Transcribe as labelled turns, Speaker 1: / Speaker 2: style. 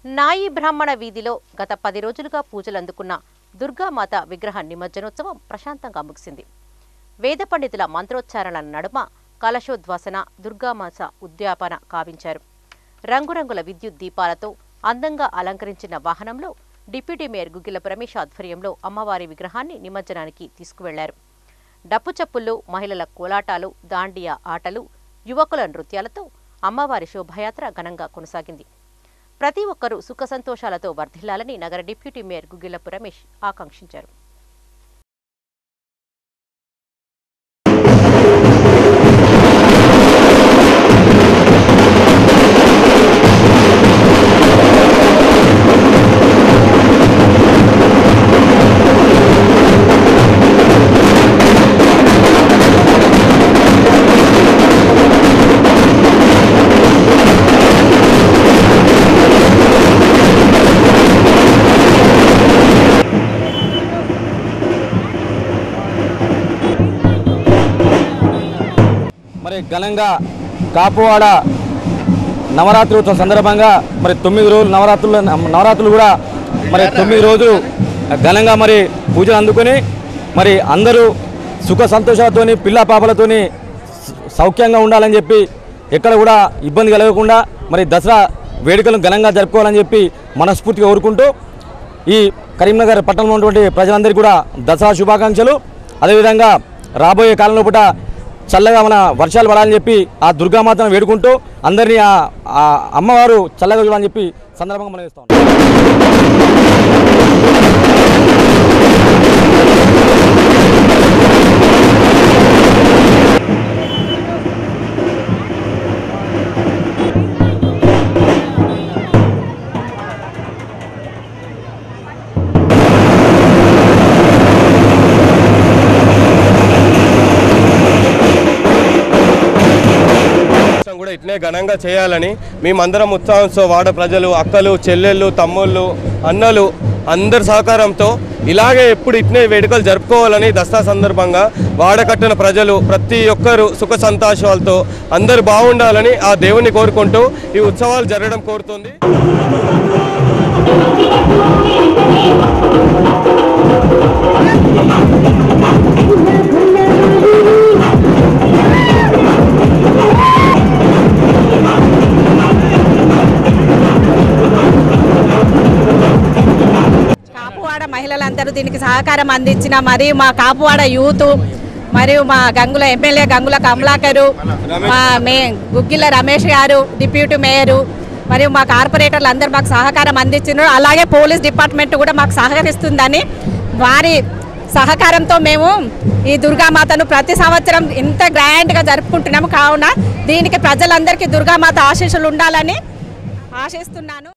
Speaker 1: నాయి బ్రాహ్మణ వీధిలో గత పది రోజులుగా పూజలు అందుకున్న దుర్గామాత విగ్రహ నిమజ్జనోత్సవం ప్రశాంతంగా ముగిసింది వేద పండితుల మంత్రోచ్చారణల నడుమ కలశోద్వాసన దుర్గామాత ఉద్యాపన కావించారు రంగురంగుల విద్యుత్ దీపాలతో అందంగా అలంకరించిన వాహనంలో డిప్యూటీ మేయర్ గుగ్గిల రమేష్ ఆధ్వర్యంలో అమ్మవారి విగ్రహాన్ని నిమజ్జనానికి తీసుకువెళ్లారు డప్పు చప్పుళ్ళు మహిళల కోలాటాలు దాండియా ఆటలు యువకుల నృత్యాలతో అమ్మవారి శోభాయాత్ర ఘనంగా కొనసాగింది ప్రతి ఒక్కరూ సుఖ సంతోషాలతో వర్ధిల్లాలని నగర డిప్యూటీ మేయర్ గుగ్గిలపు రమేష్ ఆకాంక్షించారు
Speaker 2: మరి ఘనంగా కాపువాడ నవరాత్రి ఉత్సవం సందర్భంగా మరి తొమ్మిది రోజులు నవరాత్రులు నవరాత్రులు కూడా మరి తొమ్మిది రోజులు ఘనంగా మరి పూజలు అందుకొని మరి అందరూ సుఖ సంతోషాలతోని పిల్ల పాపలతోని స- సౌఖ్యంగా ఉండాలని చెప్పి ఎక్కడ కూడా ఇబ్బంది కలగకుండా మరి దసరా వేడుకలను ఘనంగా జరుపుకోవాలని చెప్పి మనస్ఫూర్తిగా కోరుకుంటూ ఈ కరీంనగర్ పట్టణంలో ఉన్నటువంటి ప్రజలందరికీ కూడా దసరా శుభాకాంక్షలు అదేవిధంగా రాబోయే కాలంలో పూట చల్లగా మన వర్షాలు పడాలని చెప్పి ఆ దుర్గామాతను వేడుకుంటూ అందరినీ ఆ ఆ అమ్మవారు చల్లగా చూడాలని చెప్పి సందర్భంగా మనం ఇస్తాం
Speaker 3: ఉత్సవం కూడా ఇట్నే ఘనంగా చేయాలని మేమందరం ఉత్సవంతో వాడ ప్రజలు అక్కలు చెల్లెళ్ళు తమ్ముళ్ళు అన్నలు అందరి సహకారంతో ఇలాగే ఎప్పుడు ఇట్నే వేడుకలు జరుపుకోవాలని దసరా సందర్భంగా వాడకట్టిన ప్రజలు ప్రతి ఒక్కరు సుఖ సంతోషాలతో అందరూ బాగుండాలని ఆ దేవుని కోరుకుంటూ ఈ ఉత్సవాలు జరగడం కోరుతుంది
Speaker 4: కాపువాడ మహిళలందరూ దీనికి సహకారం అందించిన మరియు మా కాపువాడ యూత్ మరియు మా గంగుల ఎమ్మెల్యే గంగుల కమలాకరు మా మే గుగ్గిల రమేష్ గారు డిప్యూటీ మేయరు మరియు మా కార్పొరేటర్లు అందరూ మాకు సహకారం అందించినారు అలాగే పోలీస్ డిపార్ట్మెంట్ కూడా మాకు సహకరిస్తుందని వారి సహకారంతో మేము ఈ దుర్గామాతను ప్రతి సంవత్సరం ఇంత గ్రాండ్గా జరుపుకుంటున్నాము కావున దీనికి ప్రజలందరికీ దుర్గామాత ఆశీస్సులు ఉండాలని ఆశిస్తున్నాను